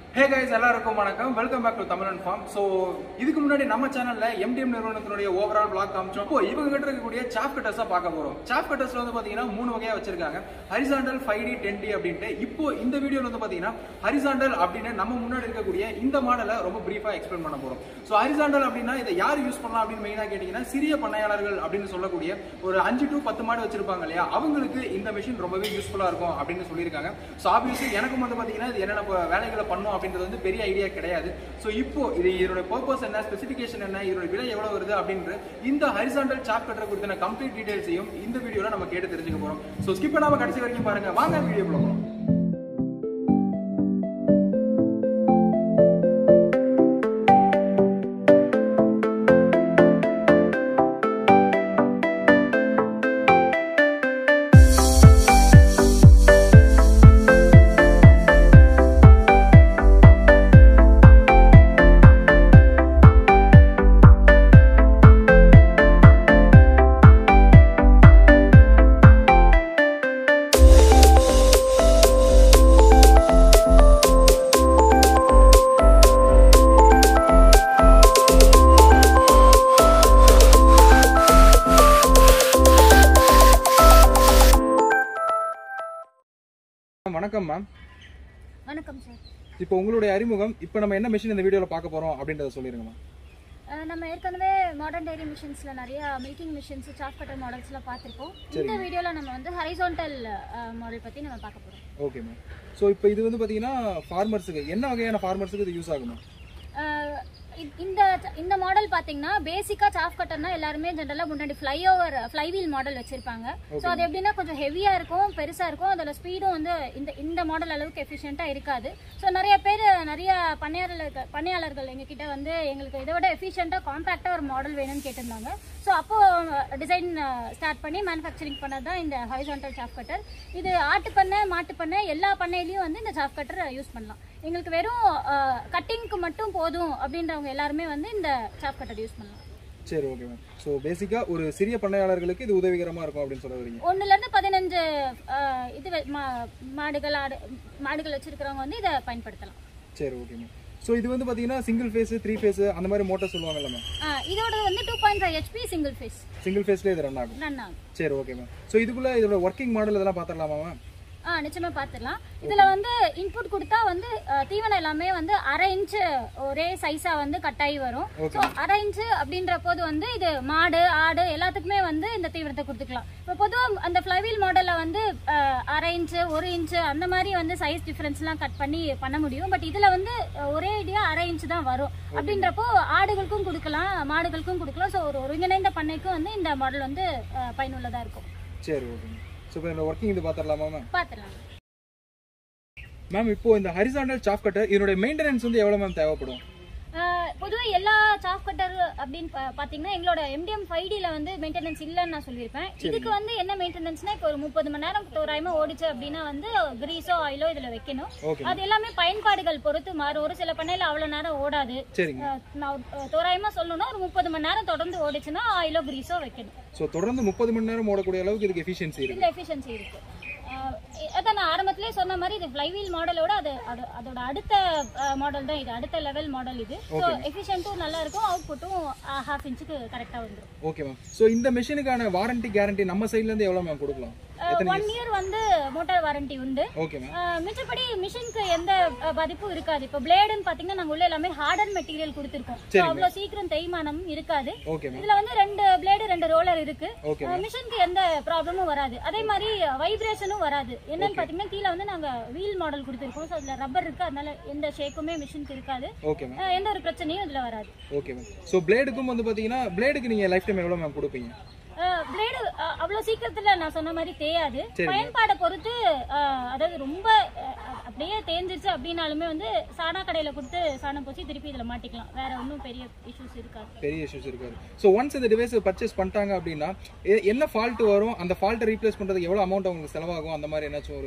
ஹே guys எல்லாருக்கும் வணக்கம் welcome back to Tamilan farm so இதுக்கு முன்னாடி நம்ம சேனல்ல எம்டிஎம் நிறுவனத்தினுடைய ஓவரால் பிளாக் காமிச்சோம் இப்போ இவங்க கிட்ட இருக்கக்கூடிய சாப் கட்டர்ஸா பார்க்க போறோம் சாப் கட்டர்ஸ்ல வந்து பாத்தீங்கன்னா மூணு வகையா வச்சிருக்காங்க horizontal five T ten T அப்படின்ட்டு இப்போ இந்த வீடியோல வந்து பாத்தீங்கன்னா ஹரிசாண்டல் அப்படின்னு நம்ம முன்னாடி இருக்கக்கூடிய இந்த மாடலை ரொம்ப பிரீஃபா எக்ஸ்பிளைன் பண்ண போறோம் ஸோ ஹரிசாண்டல் அப்படின்னா இதை யார் யூஸ் பண்ணலாம் அப்படின்னு மெயினா கேட்டீங்கன்னா சிறிய பண்ணையாளர்கள் அப்படின்னு சொல்லக்கூடிய ஒரு அஞ்சு டு பத்து மாடு வச்சிருப்பாங்க இல்லையா அவங்களுக்கு இந்த மிஷின் ரொம்பவே யூஸ்ஃபுல்லா இருக்கும் அப்படின்னு சொல்லியிருக்காங்க ஸோ ஆப்வியஸ்லி எனக்கும் வந்து பாத்தீங்கன்னா இது என்னென்ன ப- வேலைகளை பண்ணும் அப்படின்றது வந்து பெரிய ஐடியா கிடையாது ஸோ இப்போ இது இதோட பர்பஸ் என்ன ஸ்பெசிஃபிகேஷன் என்ன இதோட விலை எவ்வளவு வருது அப்படின்ற இந்த ஹரிசாண்டல் சாப் கட்டர் குறித்தான கம்ப்ளீட் டீடைல்ஸையும் இந்த வீடியோல நம்ம கேட்டு தெரிஞ்சுக்க போறோம் ஸோ ஸ்கிப் பண்ணாம கடைசி வரைக்கும் பாருங்க வாங்க வீடியோ போகலாம் வணக்கம் மேம் வணக்கம் சார் இப்போ உங்களுடைய அறிமுகம் இப்போ நம்ம என்ன மிஷின் இந்த வீடியோல பார்க்க போறோம் அப்படின்றத சொல்லிருங்க மேம் அஹ் நம்ம ஏற்கனவே மாடர்ன் டைரி மிஷின்ஸ்ல நிறைய மில்கிங் மிஷின்ஸ் சாஃப் கட்டர் மாடல்ஸ்லாம் பார்த்துருக்கோம் இந்த வீடியோல நம்ம வந்து ஹரிசான்டல் மாடல் பத்தி நம்ம பார்க்க போறோம் ஓகே மேம் ஸோ இப்போ இது வந்து பார்த்தீங்கன்னா ஃபார்மர்ஸுக்கு என்ன வகையான ஃபார்மர்ஸுக்கு இது யூஸ் ஆகும் மேம் அஹ் இ- இந்த இந்த மாடல் பாத்தீங்கன்னா பேசிக்கா சாஃப் கட்டர்னா எல்லாருமே ஜென்ரலா முன்னாடி fly over flywheel model வச்சிருப்பாங்க ஸோ அது எப்படின்னா கொஞ்சம் ஹெவியா இருக்கும் பெருசா இருக்கும் அதோட ஸ்பீடும் வந்து இந்த இந்த மாடல் அளவுக்கு எஃபிஷியண்டா இருக்காது ஸோ நிறைய பேர் நிறைய பண்ணையாளர்கள் பண்ணையாளர்கள் எங்ககிட்ட வந்து எங்களுக்கு இதை விட எஃபிஷியண்டா காம்பாக்டா ஒரு மாடல் வேணும்னு கேட்டிருந்தாங்க ஸோ அப்போ டிசைன் ஸ்டார்ட் பண்ணி மேனுஃபேக்சரிங் பண்ணது தான் இந்த ஹரிசான்டல் சாஃப் கட்டர் இது ஆட்டு பண்ணை மாட்டு பண்ணை எல்லா பண்ணையிலயும் வந்து இந்த சாஃப் கட்டர் யூஸ் பண்ணலாம் எங்களுக்கு வெறும் கட்டிங்க்கு மட்டும் போதும் அப்படின்றவங்க எல்லாருமே வந்து இந்த சாஃப் கட்டர் யூஸ் பண்ணலாம் சரி ஓகே மேம் ஸோ பேசிக்காக ஒரு சிறிய பண்ணையாளர்களுக்கு இது உதவிகரமாக இருக்கும் அப்படின்னு சொல்ல வரீங்க ஒண்ணுல இருந்து பதினஞ்சு அஹ், இது வெ- மா- மாடுகள் ஆடு மாடுகள் வச்சிருக்கிறவங்க வந்து இதை பயன்படுத்தலாம் சரி ஓகே மேம் ஸோ இது வந்து பார்த்தீங்கன்னா சிங்கிள் ஃபேஸ் த்ரீ ஃபேஸ் அந்த மாதிரி மோட்டர் சொல்லுவாங்கல்ல மேம் அஹ், இதோட வந்து two point five HP single phase single ஃபேஸ்லேயே இது ரன் ஆகும் ரன் ஆகும் சரி ஓகே மேம் ஸோ இதுக்குள்ள இதோட ஒர்க்கிங் மாடல் இதெல்லாம் பார்த்துடலாமா மேம் ஆ நிச்சயமா பார்த்துடலாம் இதுல வந்து இன்புட் கொடுத்தா வந்து அஹ், தீவனம் எல்லாமே வந்து அரை இன்ச்சு ஒரே சைஸா வந்து கட்டாயி வரும் ஸோ அரை இன்ச்சு அப்படின்ற போது வந்து இது மாடு ஆடு எல்லாத்துக்குமே வந்து இந்த தீவனத்தை கொடுத்துக்கலாம் இப்போ பொதுவாக அந்த ஃப்ளைவீல் மாடல்ல வந்து அஹ், அரை இன்ச்சு ஒரு இன்ச்சு அந்த மாதிரி வந்து சைஸ் டிஃபரன்ஸ்லாம் கட் பண்ணி பண்ண முடியும் பட் இதுல வந்து அஹ், ஒரே ஐடியா அரை இன்ச்சு தான் வரும் அப்படின்றப்போ ஆடுகளுக்கும் கொடுக்கலாம் மாடுகளுக்கும் கொடுக்கலாம் ஸோ ஒரு ஒருங்கிணைந்த பண்ணைக்கும் வந்து இந்த மாடல் வந்து அஹ், பயனுள்ளதா இருக்கும் சரி ஓகே மேம் ஸோ இப்போ இதோட ஒர்க்கிங் இது பார்த்துடலாமா மேம் பார்த்துடலாம் மேம் இப்போ இந்த ஹரிசாண்டல் சாஃப் கட்டர் இதோட மெயின்டெனன்ஸ் வந்து எவ்வளோ மேம் தேவைப்படும் பொதுவாக எல்லா சாஃப் கட்டர் அப்படின்னு பா- பார்த்தீங்கன்னா எங்களோட எம்டிஎம் ஃபைவ் வந்து மெயின்டெனன்ஸ் இல்லைன்னு நான் சொல்லியிருப்பேன் இதுக்கு வந்து என்ன மெயின்டெனன்ஸ்னா இப்போ ஒரு முப்பது மணி நேரம் தோராயமா ஓடிச்சு அப்படின்னா வந்து கிரீஸோ ஆயிலோ இதில் வைக்கணும் ஓகே அது எல்லாமே பயன்பாடுகள் பொறுத்து மாறும் ஒரு சில பண்ணையில் அவ்வளோ நேரம் ஓடாது சரிங்க அஹ், நான் அஹ், தோராயமா சொல்லணும்னா ஒரு முப்பது மணி நேரம் தொடர்ந்து ஓடிச்சுன்னா ஆயிலோ கிரீஸோ வைக்கணும் ஸோ தொடர்ந்து முப்பது மணி நேரம் ஓடக்கூடிய அளவுக்கு இதுக்கு எஃபிஷியன்சி இருக்கு இந்த எஃபிஷியன்சி இருக்கு அஹ், அதான் நான் ஆரம்பத்திலே சொன்ன மாதிரி இது ஃப்ளைவீல் மாடலோட அது அது- அதோட அடுத்த மாடல் தான் இது அடுத்த லெவல் மாடல் இது ஸோ எஃபிஷியன்ட்டும் நல்லா இருக்கும் அவுட்புட்டும் ஹாஃப் இன்ச்சுக்கு கரெக்டாக வந்துடும் ஓகே மேம் ஸோ இந்த மிஷினுக்கான வாரண்டி கேரண்டி நம்ம சைட்ல இருந்து எவ்வளோ மேம் கொடுக்கலாம் ஒன் இயர் வந்து மோட்டார் வாரண்டி உண்டு ஓகே மேம் அஹ், மிச்சபடி மிஷினுக்கு எந்த அஹ், பாதிப்பும் இருக்காது இப்போ பிளேடுன்னு பார்த்தீங்கன்னா நாங்கள் உள்ள எல்லாமே ஹார்டன் மெட்டீரியல் கொடுத்துருக்கோம் ஸோ அவ்வளோ சீக்கிரம் தேய்மானம் இருக்காது ஓகே மேம் இதுல வந்து ரெண்டு பிளேடு ரெண்டு ரோலர் இருக்கு ஓகே அஹ், மிஷினுக்கு எந்த ப்ராப்ளமும் வராது அதே மாதிரி வைப்ரேஷனும் வராது என்னன்னு பாத்தீங்கன்னா கீழே வந்து நாங்க வீல் மாடல் கொடுத்துருக்கோம் ஸோ அதுல ரப்பர் இருக்கு அதனால எந்த ஷேக்குமே மிஷினுக்கு இருக்காது ஓகே மேம் அஹ், எந்த ஒரு பிரச்சனையும் இதுல வராது ஓகே மேம் ஸோ பிளேடுக்கும் வந்து பார்த்தீங்கன்னா பிளேடுக்கு நீங்கள் லைஃப் டைம் எவ்வளோ மேம் கொடுப்பீங்க பிளேடு அவ்வளவு சீக்கிரத்துல நான் சொன்ன மாதிரி தேயாது பயன்பாடை பொறுத்து அஹ், அதாவது ரொம்ப அஹ், அப்படியே தேஞ்சிருச்சு அப்படின்னாலுமே வந்து சாணா கடையில கொடுத்து சாணம் பூசி திருப்பி இதுல மாட்டிக்கலாம் வேற ஒன்றும் பெரிய இஷ்யூஸ் இருக்காது பெரிய இஷ்யூஸ் இருக்காது ஸோ ஒன்ஸ் இந்த டிவைஸ் பர்ச்சேஸ் பண்ணிட்டாங்க அப்படின்னா எ- என்ன ஃபால்ட் வரும் அந்த ஃபால்ட்டை ரீப்ளேஸ் பண்ணுறதுக்கு எவ்வளோ அமௌண்ட் அவங்களுக்கு செலவாகும் அந்த மாதிரி ஏதாச்சும் ஒரு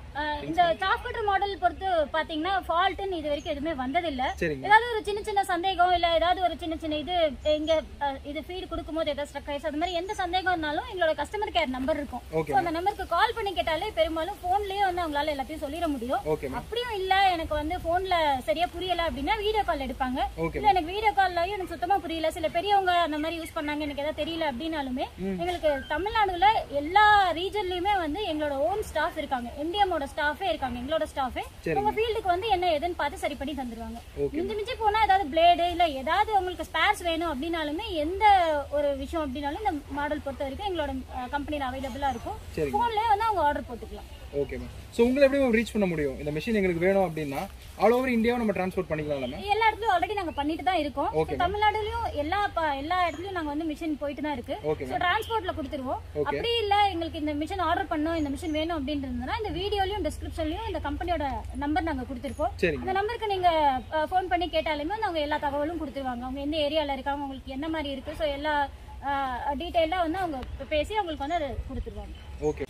அஹ், இந்த சாஃப்ட் கட்டர் மாடல் பொறுத்து பாத்தீங்கன்னா ஃபால்ட்னு இது வரைக்கும் எதுவுமே வந்ததில்ல சரிங்க ஏதாவது ஒரு சின்ன சின்ன சந்தேகம் இல்ல ஏதாவது ஒரு சின்ன சின்ன இது இங்க அஹ், இது ஃபீட் கொடுக்கும்போது ஏதாவது ஸ்ட்ரக் ஆயிடுச்சு அது மாதிரி எந்த சந்தேகம் இருந்தாலும் எங்களோட கஸ்டமர் கேர் நம்பர் இருக்கும் ஓகே So, அந்த நம்பருக்கு கால் பண்ணி கேட்டாலே பெரும்பாலும் போன்லயே வந்து அவங்களால எல்லாத்தையும் சொல்லிட முடியும் ஓகே மேம் அப்படியும் இல்ல எனக்கு வந்து போன்ல சரியா புரியல அப்படின்னா வீடியோ கால் எடுப்பாங்க ஓகே இல்ல எனக்கு வீடியோ கால்லயும் எனக்கு சுத்தமா புரியல சில பெரியவங்க அந்த மாதிரி யூஸ் பண்ணாங்க எனக்கு ஏதாவது தெரியல அப்படின்னாலுமே எங்களுக்கு தமிழ்நாடுல எல்லா ரீஜன்லயுமே வந்து எங்களோட ஓன் ஸ்டாஃப் இருக்காங்க எம்டிஎம்மோட ஸ்டாஃபே இருக்காங்க எங்களோட ஸ்டாஃபே சரிங்க. உங்க ஃபீல்டுக்கு வந்து என்ன ஏதுன்னு பார்த்து சரி பண்ணி தந்துருவாங்க ஓகே மிஞ்சி மிஞ்சி போனா ஏதாவது பிளேடு இல்ல ஏதாவது உங்களுக்கு ஸ்பேர்ஸ் வேணும் அப்படின்னாலுமே எந்த ஒரு விஷயம் அப்படின்னாலும் இந்த மாடல் பொறுத்த வரைக்கும் எங்களோட கம்பெனில அவைலபிளா இருக்கும் சரிங்க போன்லயே வந்து அவங்க ஆர்டர் போட்டுக்கலாம் ஓகே மேம் ஸோ உங்களை எப்படி மேம் ரீச் பண்ண முடியும் இந்த மிஷின் எங்களுக்கு வேணும் அப்படின்னா ஆல் ஓவர் இந்தியாவை நம்ம டிரான்ஸ்போர்ட் பண்ணிக்கலாம்ல மேம் எல்லா இடத்துலயும் ஆல்ரெடி நாங்க பண்ணிட்டு தான் இருக்கோம் Okay, So, தமிழ்நாடுலயும் எல்லா ப- எல்லா இடத்துலயும் நாங்க வந்து மிஷின் போயிட்டு தான் இருக்கு ஓகே ஸோ டிரான்ஸ்போர்ட்ல கொடுத்துருவோம் Okay. அப்படி இல்ல எங்களுக்கு இந்த மிஷின் ஆர்டர் பண்ணோம் இந்த மிஷின் வேணும் அப்படின்னு இருந்ததுன்னா இந்த வீடியோலயும் டிஸ்கிரிப்ஷன்லயும் இந்த கம்பெனியோட நம்பர் நாங்க கொடுத்துருப்போம் சரிங்க அந்த நம்பருக்கு நீங்க ஃபோன் பண்ணி கேட்டாலுமே வந்து அவங்க எல்லா தகவலும் கொடுத்துருவாங்க அவங்க எந்த ஏரியால இருக்காங்க உங்களுக்கு என்ன மாதிரி இருக்கு ஸோ எல்லா டீட்டெயிலாக வந்து அவங்க பேசி அவங்களுக்கு வந்து அதை கொடுத்துருவாங்க ஓகே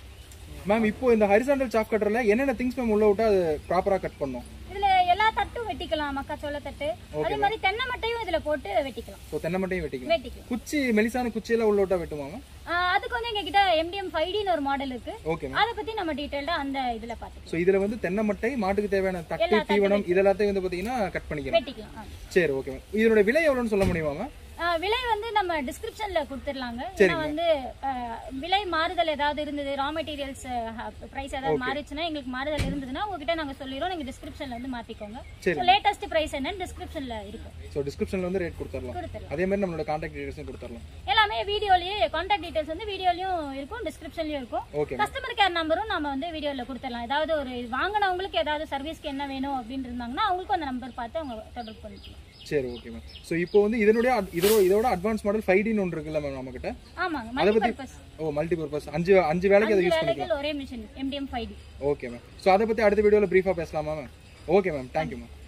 மேம் இப்போ இந்த ஹரிசாண்டல் சாப் கட்டர்ல என்னென்ன திங்ஸ் மேம் உள்ள விட்டா அது ப்ராப்பரா கட் பண்ணும் இதுல எல்லா தட்டும் வெட்டிக்கலாம் மக்காச்சோள தட்டு அதே மாதிரி தென்னை மட்டையும் இதுல போட்டு வெட்டிக்கலாம் ஸோ தென்னை மட்டையும் வெட்டிக்கலாம் வெட்டிக்கலாம் குச்சி மெலிசான குச்சியெல்லாம் உள்ள விட்டா வெட்டுமா மேம் ஆஹ் அதுக்கு வந்து எங்ககிட்ட எம்டிஎம் ஃபைவ் டின்னு ஒரு மாடல் இருக்கு ஓகே மேம் அதை பத்தி நம்ம டீடைல்டா அந்த இதுல பாத்துக்கலாம் ஸோ இதுல வந்து தென்னை மட்டை மாட்டுக்கு தேவையான தட்டு எல்லா தட்டு தீவனம் இது எல்லாத்தையும் வந்து பாத்தீங்கன்னா கட் பண்ணிக்கலாம் வெட்டிக்கலாம் ஆ. சரி ஓகே மேம் இதோட விலை எவ்வளோன்னு சொல்ல முடியுமா மேம் ஆஹ் விலை வந்து நம்ம டிஸ்கிரிப்ஷன்ல கொடுத்துடலாங்க ஏன்னா வந்து ஆஹ் விலை மாறுதல் ஏதாவது இருந்தது ரா மெட்டீரியல்ஸ் பிரைஸ் ஏதாவது மாறிச்சுன்னா எங்களுக்கு மாறுதல் இருந்ததுன்னா உங்ககிட்ட நாங்க சொல்லிடுறோம் நீங்க டிஸ்கிரிப்ஷன்ல வந்து மாத்திக்கோங்க சரி. லேட்டஸ்ட் பிரைஸ் என்னன்னு டிஸ்கிரிப்ஷன்ல இருக்கும் ஸோ டிஸ்கிரிப்ஷன்ல வந்து ரேட் கொடுத்துடலாம் கொடுத்துடலாம் அதே மாதிரி நம்மளோட கான்டாக்ட் டீடைல்ஸும் கொடுத்துடலாம் எல்லாமே வீடியோலயே கான்டாக்ட் டீடைல்ஸ் வந்து வீடியோலயும் இருக்கும் டிஸ்கிரிப்ஷன்லயும் இருக்கும் ஓகே கஸ்டமர் கேர் நம்பரும் நம்ம வந்து வீடியோல கொடுத்துடலாம் ஏதாவது ஒரு வாங்கினவங்களுக்கு ஏதாவது சர்வீஸ்க்கு என்ன வேணும் அப்படின்னு இருந்தாங்கன்னா அவங்களுக்கும் அந்த நம்பர் பார்த்து அவங்க தொடர்பு பண்ணிக்கலாம் சரி ஓகே மேம் ஸோ இப்போ வந்து இதனுடைய ad- இதோட இதோட அட்வான்ஸ் மாடல் ஃபைவ் டின்னு ஒன்று இருக்குல்ல மேம் நம்மகிட்ட ஆமாங்க அதை மல்டி பத்தி பர்பஸ் ஓ மல்டி பர்பஸ் அஞ்சு அஞ்சு வேலைக்கு அதை யூஸ் பண்ணிக்கலாம் வேலைகள் ஒரே machine MTM five T okay ma'am so அதை பற்றி அடுத்த வீடியோவில் ப்ரீஃபாக பேசலாமா ma'am okay ma'am thank you ma'am